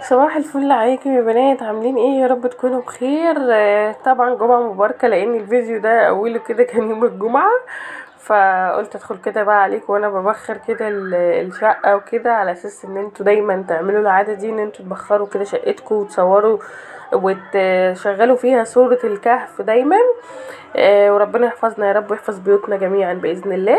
صباح الفل عليكم يا بنات عاملين ايه يا رب تكونوا بخير آه، طبعا جمعة مباركة لان الفيديو ده اوله كده كان يوم الجمعة فقلت ادخل كده بقى عليكم وانا ببخر كده ال- الشقة وكده على اساس ان انتوا دايما تعملوا العادة دي ان انتوا تبخروا كده شقتكم وتصوروا وتشغلوا فيها صورة الكهف دايما آه، وربنا يحفظنا يا رب ويحفظ بيوتنا جميعا بإذن الله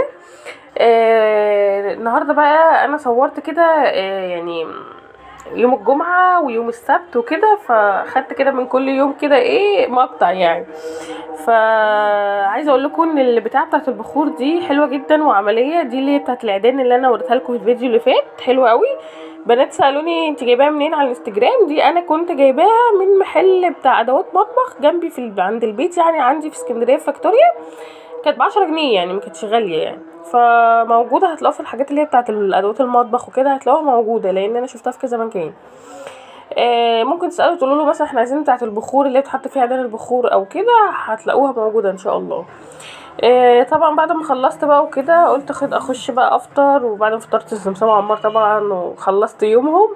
آه، النهارده بقى انا صورت كده آه، يعني يوم الجمعة ويوم السبت وكده فخدت كده من كل يوم كده ايه مقطع يعني فعايزه اقول لكم ان البتاعه بتاعه البخور دي حلوه جدا وعمليه دي اللي هي بتاعه العيدان اللي انا وريتها لكم في الفيديو اللي فات حلوه قوي بنات سالوني انت جايباها منين على الانستجرام دي انا كنت جايباها من محل بتاع ادوات مطبخ جنبي في ال- عند البيت يعني عندي في اسكندريه في فاكتوريا كانت بعشرة جنيه يعني ما كانتش غالية يعني فموجودة هتلاقوها في الحاجات اللي هي بتاعت الأدوات المطبخ وكده هتلاقوها موجودة لأن أنا شفتها في كذا مكان آه، ممكن تسألوا تقولوا له مثلا احنا عايزين بتاعت البخور اللي هي بتحط فيها عيدان البخور أو كده هتلاقوها موجودة إن شاء الله آه، طبعا بعد ما خلصت بقى وكده قلت خد اخش بقى افطر وبعد ما فطرت السمسم عمار طبعا وخلصت يومهم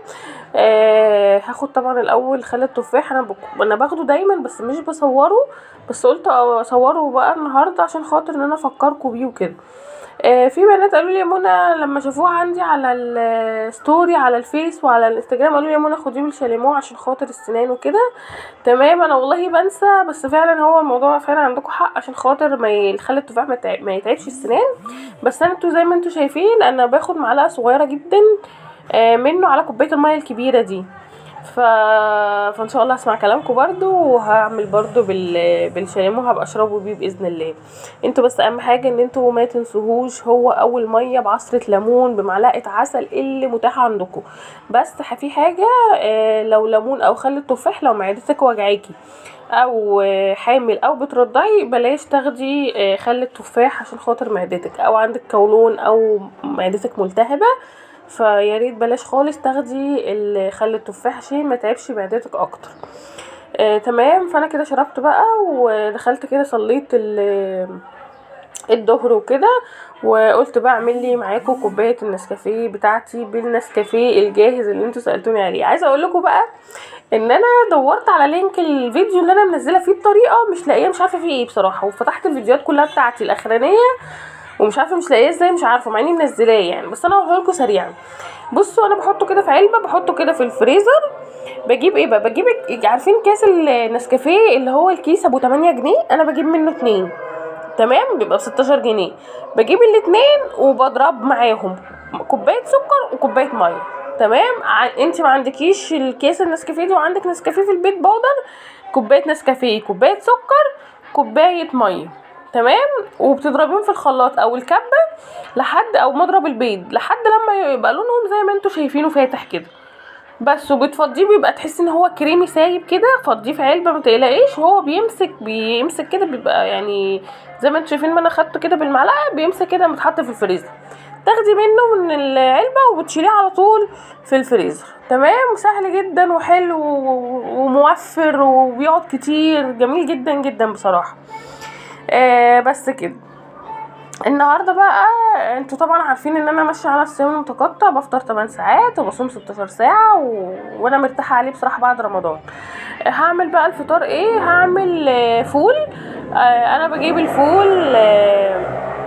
آه هاخد طبعا الاول خل التفاح انا بك... انا باخده دايما بس مش بصوره بس قلت اصوره بقى النهارده عشان خاطر ان انا افكركم بيه وكده آه في بنات قالوا لي يا منى لما شافوها عندي على الستوري على الفيس وعلى الانستجرام قالوا لي يا منى خديه بالشاليمو عشان خاطر السنان وكده تمام انا والله بنسى بس فعلا هو الموضوع فعلا عندكم حق عشان خاطر ما ي- الخل التفاح ما يتع- ما يتعبش السنان بس انا انتوا زي ما انتوا شايفين انا باخد معلقه صغيره جدا آه، منه على كوبايه الميه الكبيره دي ف... فان شاء الله هسمع كلامكم برضو وهعمل برضو بال... بالشاليمو هبقى اشربه بيه باذن الله انتوا بس اهم حاجه ان انتوا ما تنسوهوش هو اول ميه بعصره ليمون بمعلقه عسل اللي متاحه عندكم بس ح- في حاجه آه، لو ليمون او خل التفاح لو معدتك وجعاكي او آه، حامل او بترضعي بلاش تاخدي آه، خل التفاح عشان خاطر معدتك او عندك قولون او معدتك ملتهبه فيا ريت بلاش خالص تاخدي ال- خل التفاح عشان ما تعبش معدتك اكتر آه، تمام فانا كده شربت بقى ودخلت كده صليت ال- الظهر وكده وقلت بقى اعمل لي معاكم كوبايه النسكافيه بتاعتي بالنسكافيه الجاهز اللي انتوا سالتوني عليه عايزه اقول لكم بقى ان انا دورت على لينك الفيديو اللي انا منزله فيه الطريقه مش لاقيه مش عارفه فيه ايه بصراحه وفتحت الفيديوهات كلها بتاعتي الاخرانيه ومش عارفه مش لاقيه ازاي مش عارفه مع اني منزلاه يعني بس انا هقوله لكم سريعا بصوا انا بحطه كده في علبه بحطه كده في الفريزر بجيب ايه بقى بجيب الك- عارفين كاس النسكافيه اللي هو الكيس ابو 8 جنيه انا بجيب منه اتنين تمام بيبقى ب 16 جنيه بجيب الاتنين وبضرب معاهم كوبايه سكر وكوبايه ميه تمام ع- انت ما عندكيش الكيس النسكافيه دي وعندك نسكافيه في البيت بودر كوبايه نسكافيه كوبايه سكر كوبايه ميه تمام وبتضربيهم في الخلاط او الكبه لحد او مضرب البيض لحد لما يبقى لونهم زي ما انتوا شايفينه فاتح كده بس وبتفضيه بيبقى تحس ان هو كريمي سايب كده فضيه في علبه ما تقلقيش هو بيمسك بيمسك كده بيبقى يعني زي ما انتوا شايفين ما انا خدته كده بالمعلقه بيمسك كده متحط في الفريزر تاخدي منه من العلبه وبتشيليه على طول في الفريزر تمام سهل جدا وحلو و- وموفر وبيقعد كتير جميل جدا جدا بصراحه آه بس كده النهارده بقى انتوا طبعا عارفين ان انا ماشيه على الصيام المتقطع بفطر 8 ساعات وبصوم 16 ساعه و... وانا مرتاحه عليه بصراحه بعد رمضان هعمل بقى الفطار ايه هعمل آه، فول آه، انا بجيب الفول آه،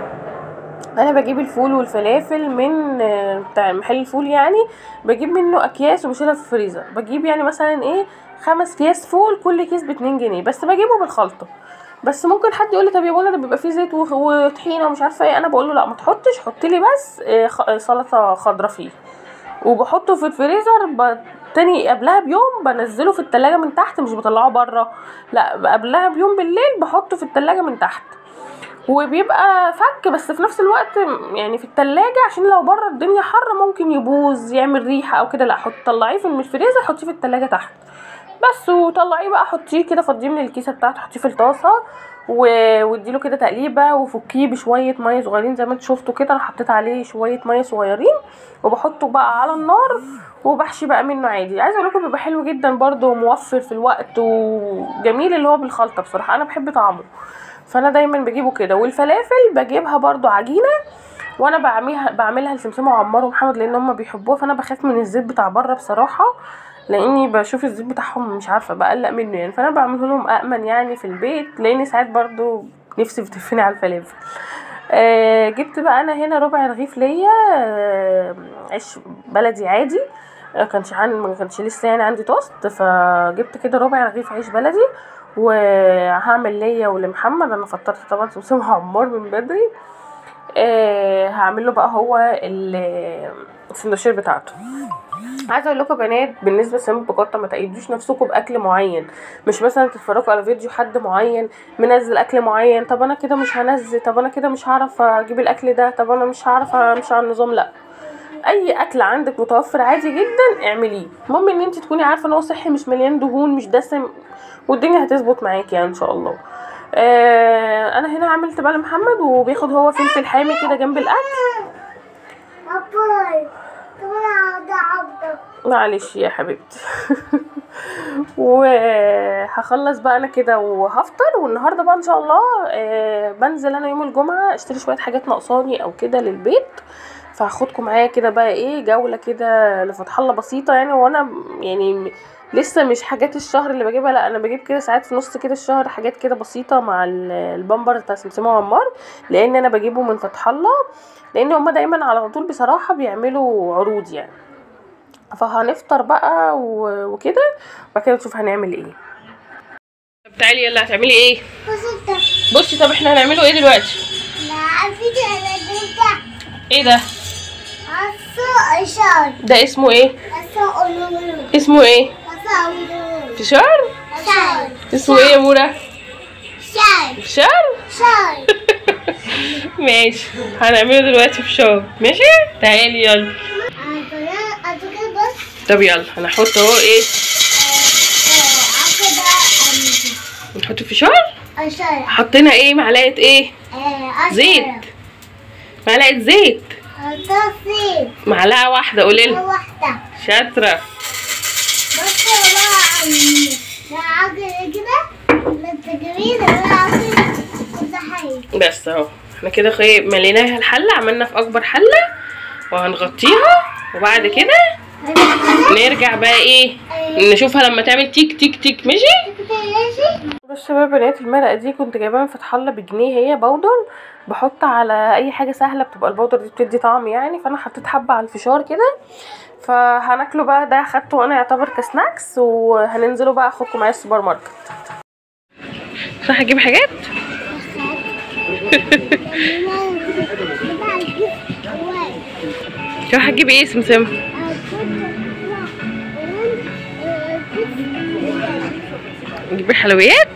انا بجيب الفول والفلافل من آه، بتاع محل الفول يعني بجيب منه اكياس وبشيلها في الفريزر بجيب يعني مثلا ايه خمس اكياس فول كل كيس باتنين جنيه بس بجيبه بالخلطه بس ممكن حد يقول لي طب يا بولا ده بيبقى فيه زيت وخ- وطحينه ومش عارفه ايه انا بقول له لا ما تحطش حط لي بس آه، خ- آه، سلطه خضراء فيه وبحطه في الفريزر ب... تاني قبلها بيوم بنزله في التلاجة من تحت مش بطلعه بره لا قبلها بيوم بالليل بحطه في التلاجة من تحت وبيبقى فك بس في نفس الوقت يعني في التلاجة عشان لو بره الدنيا حر ممكن يبوظ يعمل ريحة او كده لا حط طلعيه في الفريزر حطيه في التلاجة تحت بس وطلعيه بقى حطيه كده فضيه من الكيسه بتاعته حطيه في الطاسه و- واديله كده تقليبه وفكيه بشويه ميه صغيرين زي ما انتوا شفتوا كده انا حطيت عليه شويه ميه صغيرين وبحطه بقى على النار وبحشي بقى منه عادي عايزه اقول لكم بيبقى حلو جدا برده وموفر في الوقت وجميل اللي هو بالخلطه بصراحه انا بحب طعمه فانا دايما بجيبه كده والفلافل بجيبها برده عجينه وانا بعملها بعملها لسمسمه وعمار ومحمد لان هم بيحبوها فانا بخاف من الزيت بتاع بره بصراحه لاني بشوف الزيت بتاعهم مش عارفه بقلق منه يعني فانا بعمله لهم امن يعني في البيت لاني ساعات برضو نفسي بتفني على الفلافل آه جبت بقى انا هنا ربع رغيف ليا آه عيش بلدي عادي ما كانش عن ما كانش لسه يعني عندي توست فجبت كده ربع رغيف عيش بلدي وهعمل ليا ولمحمد انا فطرت طبعا سمسم عمار من بدري آه هعمل له بقى هو ال- السندوتشات بتاعته عايزه اقول لكم يا بنات بالنسبه لسمك بقطه ما تقيدوش نفسكم باكل معين مش مثلا تتفرجوا على فيديو حد معين منزل اكل معين طب انا كده مش هنزل طب انا كده مش هعرف اجيب الاكل ده طب انا مش هعرف امشي على النظام لا اي اكل عندك متوفر عادي جدا اعمليه المهم ان انت تكوني عارفه ان هو صحي مش مليان دهون مش دسم والدنيا هتظبط معاكي يعني ان شاء الله آه انا هنا عملت بقى لمحمد وبياخد هو فلفل حامي كده جنب الاكل أبوي طبعا عبد معلش يا حبيبتي وهخلص بقى انا كده وهفطر والنهارده بقى ان شاء الله آه، بنزل انا يوم الجمعه اشتري شويه حاجات ناقصاني او كده للبيت فهاخدكم معايا كده بقى ايه جوله كده لفتح الله بسيطه يعني وانا يعني م- لسه مش حاجات الشهر اللي بجيبها لا انا بجيب كده ساعات في نص كده الشهر حاجات كده بسيطه مع ال- البامبر بتاع سمسمه وعمار لان انا بجيبه من فتح الله لان هما دايما على طول بصراحه بيعملوا عروض يعني فهنفطر بقى و- وكده وبعد كده نشوف هنعمل ايه طب تعالي يلا هتعملي ايه وستة بصي طب احنا هنعمله ايه دلوقتي لا أفيد أنا دلتا ايه ده أسو إشار ده اسمه ايه أسو أولولو اسمه ايه أسو أولولو فشار شاي اسمه ايه يا مورا شاي فشار شاي ماشي هنعمله دلوقتي فشار ماشي تعالي يلا أنا أتوقع بس طب يلا هنحط اهو ايه أكده نحط فشار أشار حطينا ايه معلقه ايه زيت معلقه زيت أتصيب معلقه واحده قولي لها واحدة شاطره بس والله عمي لا عقل كده لا تجريد ولا عقل كده حي بس اهو احنا كده خي... مليناها الحله عملنا في اكبر حله وهنغطيها وبعد كده نرجع بقى ايه نشوفها لما تعمل تيك تيك تيك ماشي بص بقى يا بنات المرقه دي كنت جايباها من فتح الله بجنيه هي بودر بحط على اي حاجه سهله بتبقى البودر دي بتدي طعم يعني فانا حطيت حبه على الفشار كده فهناكله بقى ده خدته انا يعتبر كسناكس وهننزلوا بقى اخدكم معايا السوبر ماركت صح هجيب حاجات شو هتجيب ايه سمسم نجيب حلويات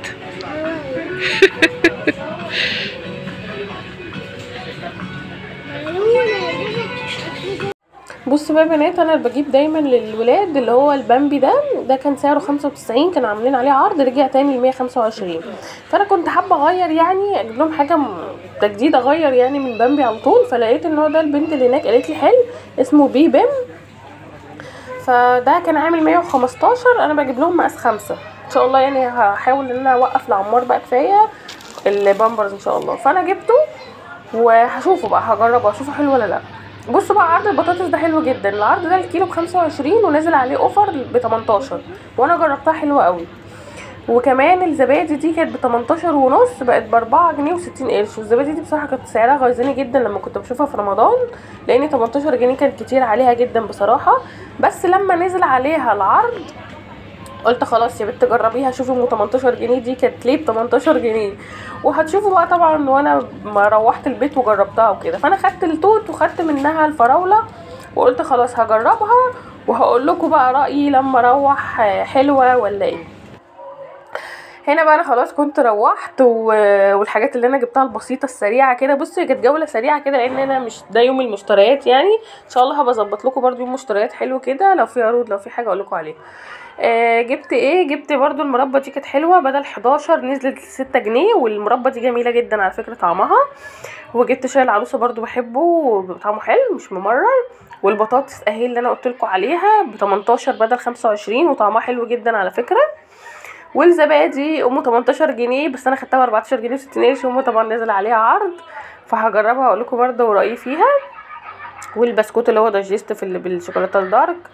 بص بقى يا بنات انا بجيب دايما للولاد اللي هو البامبي ده ده كان سعره 95 كانوا عاملين عليه عرض رجع تاني ل 125 فانا كنت حابه اغير يعني اجيب لهم حاجه م- تجديد اغير يعني من بامبي على طول فلقيت ان هو ده البنت اللي هناك قالت لي حلو اسمه بي بيم فده كان عامل 115 انا بجيب لهم مقاس خمسة ان شاء الله يعني هحاول ان انا اوقف لعمار بقى كفايه البامبرز ان شاش الله فانا جبته وهشوفه بقى هجربه اشوفه حلو ولا لا بصوا بقى عرض البطاطس ده حلو جدا العرض ده الكيلو ب 25 ونازل عليه اوفر ب 18 وانا جربتها حلوه قوي وكمان الزبادي دي كانت ب 18 ونص بقت ب 4 جنيه و60 قرش والزبادي دي بصراحه كانت سعرها غيظاني جدا لما كنت بشوفها في رمضان لان 18 جنيه كان كتير عليها جدا بصراحه بس لما نزل عليها العرض قلت خلاص يا بنت جربيها شوفي ام 18 جنيه دي كانت ليه ب 18 جنيه وهتشوفوا بقى طبعا وانا ما روحت البيت وجربتها وكده فانا خدت التوت وخدت منها الفراوله وقلت خلاص هجربها وهقول لكم بقى رايي لما اروح آه، حلوه ولا ايه هنا بقى انا خلاص كنت روحت و... والحاجات اللي انا جبتها البسيطه السريعه كده بصي كانت جوله سريعه كده لان انا مش ده يوم المشتريات يعني ان شاء الله هبقى اظبط لكم برضو يوم مشتريات حلو كده لو في عروض لو في حاجه اقول لكم عليها آه جبت ايه جبت برضو المربى دي كانت حلوه بدل 11 نزلت 6 جنيه والمربى دي جميله جدا على فكره طعمها وجبت شاي العروسه برضو بحبه طعمه حلو مش ممرر والبطاطس اهي اللي انا قلت لكم عليها ب 18 بدل 25 وطعمها حلو جدا على فكره والزبادي امه 18 جنيه بس انا خدتها ب 14 جنيه و60 قرش امه طبعا نازل عليها عرض فهجربها واقول لكم برده رايي فيها والبسكوت اللي هو دايجيست في اللي بالشوكولاته الدارك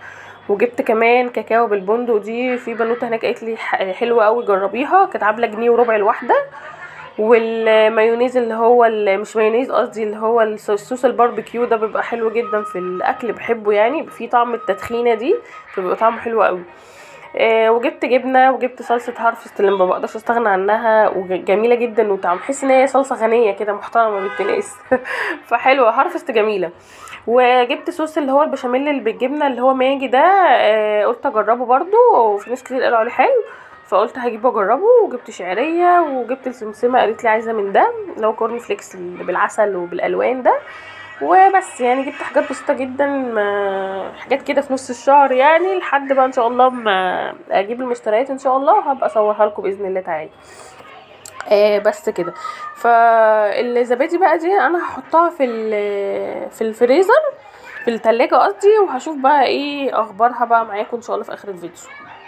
وجبت كمان كاكاو بالبندق دي في بنوته هناك قالت لي ح- حلوه قوي جربيها كانت عامله جنيه وربع الواحده والمايونيز اللي هو ال- مش مايونيز قصدي اللي هو الص- الصوص الباربيكيو ده بيبقى حلو جدا في الاكل بحبه يعني في طعم التدخينه دي فبيبقى طعمه حلو قوي آه وجبت جبنه وجبت صلصه هارفست اللي ما بقدرش استغنى عنها وجميله جدا وطعم بحس ان هي صلصه غنيه كده محترمه بنت ناس فحلوه هارفست جميله وجبت صوص اللي هو البشاميل اللي بالجبنه اللي هو ماجي ده آه قلت اجربه برضو وفي ناس كتير قالوا عليه حلو فقلت هجيبه اجربه وجبت شعريه وجبت السمسمه قالت لي عايزه من ده اللي هو كورن فليكس اللي بالعسل وبالالوان ده وبس يعني جبت حاجات بسيطه جدا ما حاجات كده في نص الشهر يعني لحد بقى ان شاء الله ما اجيب المشتريات ان شاء الله هبقى اصورها لكم باذن الله تعالى آه بس كده فالزبادي بقى دي انا هحطها في ال- في الفريزر في التلاجة قصدي وهشوف بقى ايه اخبارها بقى معاكم ان شاء الله في اخر الفيديو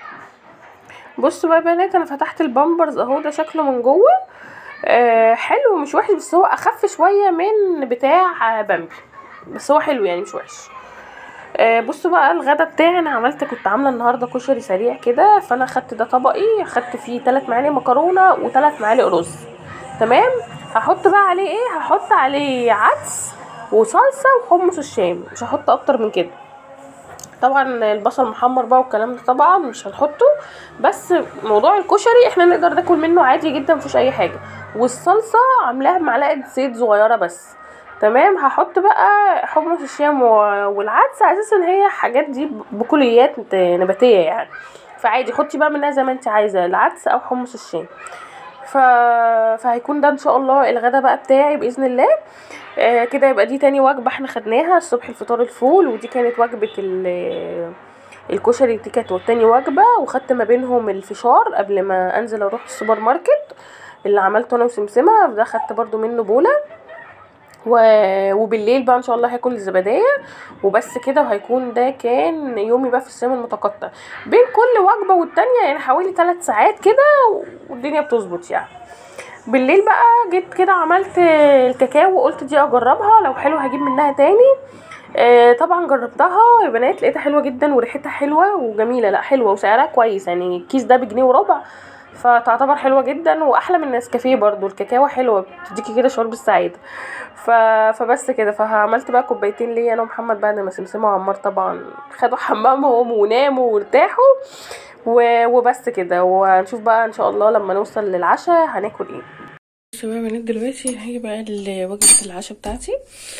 بصوا بقى يا بنات انا فتحت البامبرز اهو ده شكله من جوه آه حلو مش وحش بس هو اخف شويه من بتاع بامبي بس هو حلو يعني مش وحش آه بصوا بقى الغدا بتاعي انا عملت كنت عامله النهارده كشري سريع كده فانا خدت ده طبقي خدت فيه 3 معالق مكرونه و3 معالق رز تمام هحط بقى عليه ايه هحط عليه عدس وصلصه وحمص الشام مش هحط اكتر من كده طبعا البصل محمر بقى والكلام ده طبعا مش هنحطه بس موضوع الكشري احنا نقدر ناكل منه عادي جدا مفيش اي حاجه والصلصه عاملاها بمعلقه زيت صغيره بس تمام هحط بقى حمص الشام و- والعدس على اساس ان هي حاجات دي بكليات نباتيه يعني فعادي حطي بقى منها زي ما انت عايزه العدس او حمص الشام ف... فهيكون ده ان شاء الله الغدا بقى بتاعي باذن الله آه كده يبقى دي تاني وجبه احنا خدناها الصبح الفطار الفول ودي كانت وجبه ال الكشري دي كانت تاني وجبه وخدت ما بينهم الفشار قبل ما انزل اروح السوبر ماركت اللي عملته انا وسمسمه ده خدت برضو منه بوله و... وبالليل بقى ان شاء الله هاكل الزباديه وبس كده وهيكون ده كان يومي بقى في الصيام المتقطع بين كل وجبه والتانيه يعني حوالي 3 ساعات كده والدنيا بتظبط يعني بالليل بقى جيت كده عملت الكاكاو وقلت دي اجربها لو حلو هجيب منها تاني آه، طبعا جربتها يا بنات لقيتها حلوه جدا وريحتها حلوه وجميله لا حلوه وسعرها كويس يعني الكيس ده بجنيه وربع فتعتبر حلوه جدا واحلى من النسكافيه برضو الكاكاو حلوه بتديكي كده شعور بالسعاده ف... فبس كده فعملت بقى كوبايتين ليا انا ومحمد بعد ما سمسمه وعمار طبعا خدوا حمامهم وناموا وارتاحوا و... وبس كده وهنشوف بقى ان شاء الله لما نوصل للعشاء هناكل ايه شباب بنات دلوقتي هاجي بقى ل- وجبة العشاء بتاعتي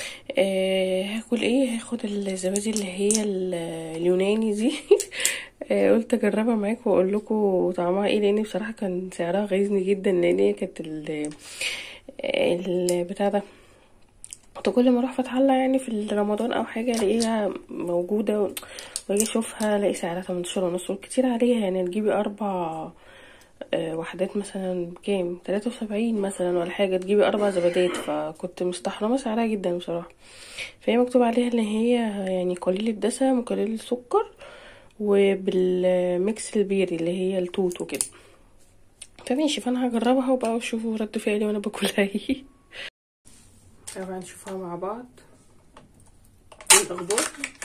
آه هاكل ايه هاخد الزبادي اللي هي ال- اليوناني دي آه قلت اجربها معاكم واقول لكم طعمها ايه لان بصراحه كان سعرها غيظني جدا لان هي كانت ال البتاع ده كنت كل ما اروح فتح الله يعني في رمضان او حاجه الاقيها موجوده و- واجي اشوفها الاقي سعرها 18 ونص كتير عليها يعني تجيبي اربع آه، وحدات مثلا بكام تلاتة وسبعين مثلا ولا حاجة تجيبي أربع زبادات فكنت مستحرمة سعرها جدا بصراحة فهي مكتوب عليها ان هي يعني قليل الدسم وقليل السكر وبالميكس البيري اللي هي التوت وكده فماشي فانا هجربها وبقى اشوفوا رد فعلي وانا باكلها ايه طبعا نشوفها مع بعض ايه الاخبار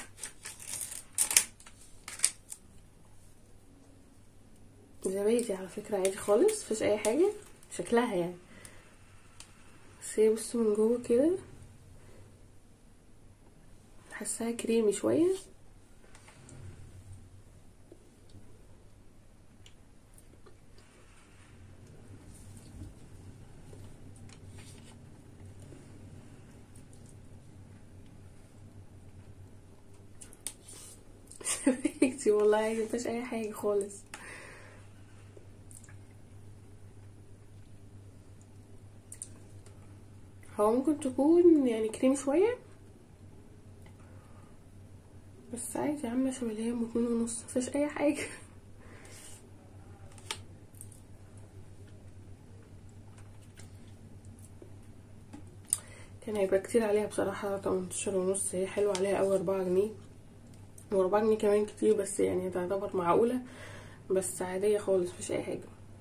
زبادي على فكرة عادي خالص مفيش اي حاجة شكلها يعني بس هي بصوا من جوه كده حاساها كريمي شوية زبادي والله عادي مفيش اي حاجة خالص هو ممكن تكون يعني كريم شوية بس عادي يا عم عشان اللي هي ام اتنين ونص مفيش اي حاجة كان هيبقى كتير عليها بصراحة تمنتاشر ونص هي حلوة عليها اوي اربعة جنيه واربعة جنيه كمان كتير بس يعني تعتبر معقولة بس عادية خالص مفيش اي حاجة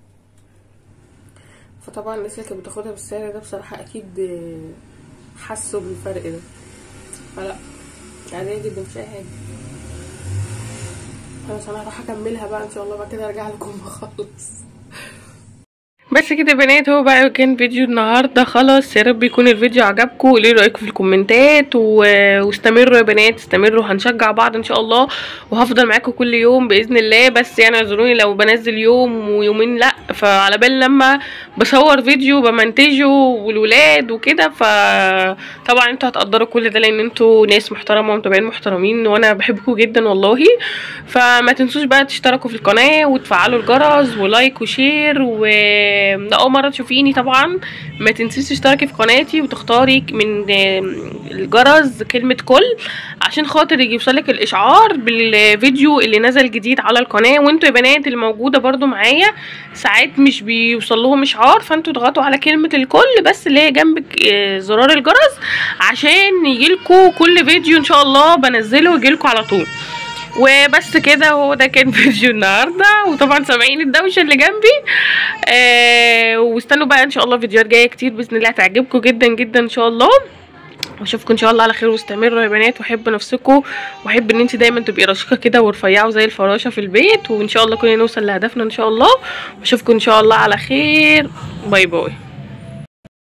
فطبعا الناس اللي كانت بتاخدها بالسعر ده بصراحة اكيد حسوا بالفرق ده فلا عادية جدا مفيش اي حاجة خلاص انا هروح اكملها بقى ان شاء الله بعد كده ارجع لكم اخلص بس كده يا بنات هو بقى كان فيديو النهارده خلاص يا رب يكون الفيديو عجبكم قولوا لي رايكم في الكومنتات و... واستمروا يا بنات استمروا هنشجع بعض ان شاء الله وهفضل معاكم كل يوم باذن الله بس يعني اعذروني لو بنزل يوم ويومين لا فعلى بال لما بصور فيديو بمنتجه والولاد وكده فطبعا انتوا هتقدروا كل ده لان انتوا ناس محترمه ومتابعين محترمين وانا بحبكم جدا والله فما تنسوش بقى تشتركوا في القناه وتفعلوا الجرس ولايك وشير و ده اول مره تشوفيني طبعا ما تنسيش تشتركي في قناتي وتختاري من الجرس كلمه كل عشان خاطر يجي يوصلك الاشعار بالفيديو اللي نزل جديد على القناه وانتوا يا بنات الموجوده برضو معايا ساعات مش بيوصل لهم اشعار فانتوا اضغطوا على كلمه الكل بس اللي هي جنبك زرار الجرس عشان يجيلكوا كل فيديو ان شاء الله بنزله يجيلكوا على طول وبس كده هو ده كان فيديو النهارده وطبعا سامعين الدوشه اللي جنبي آه واستنوا بقى ان شاء الله فيديوهات جايه كتير باذن الله هتعجبكم جدا جدا ان شاء الله واشوفكم ان شاء الله على خير واستمروا يا بنات وحبوا نفسكم واحب ان انت دايما تبقي رشيقه كده ورفيعه زي الفراشه في البيت وان شاء الله كلنا نوصل لهدفنا ان شاء الله واشوفكم ان شاء الله على خير باي باي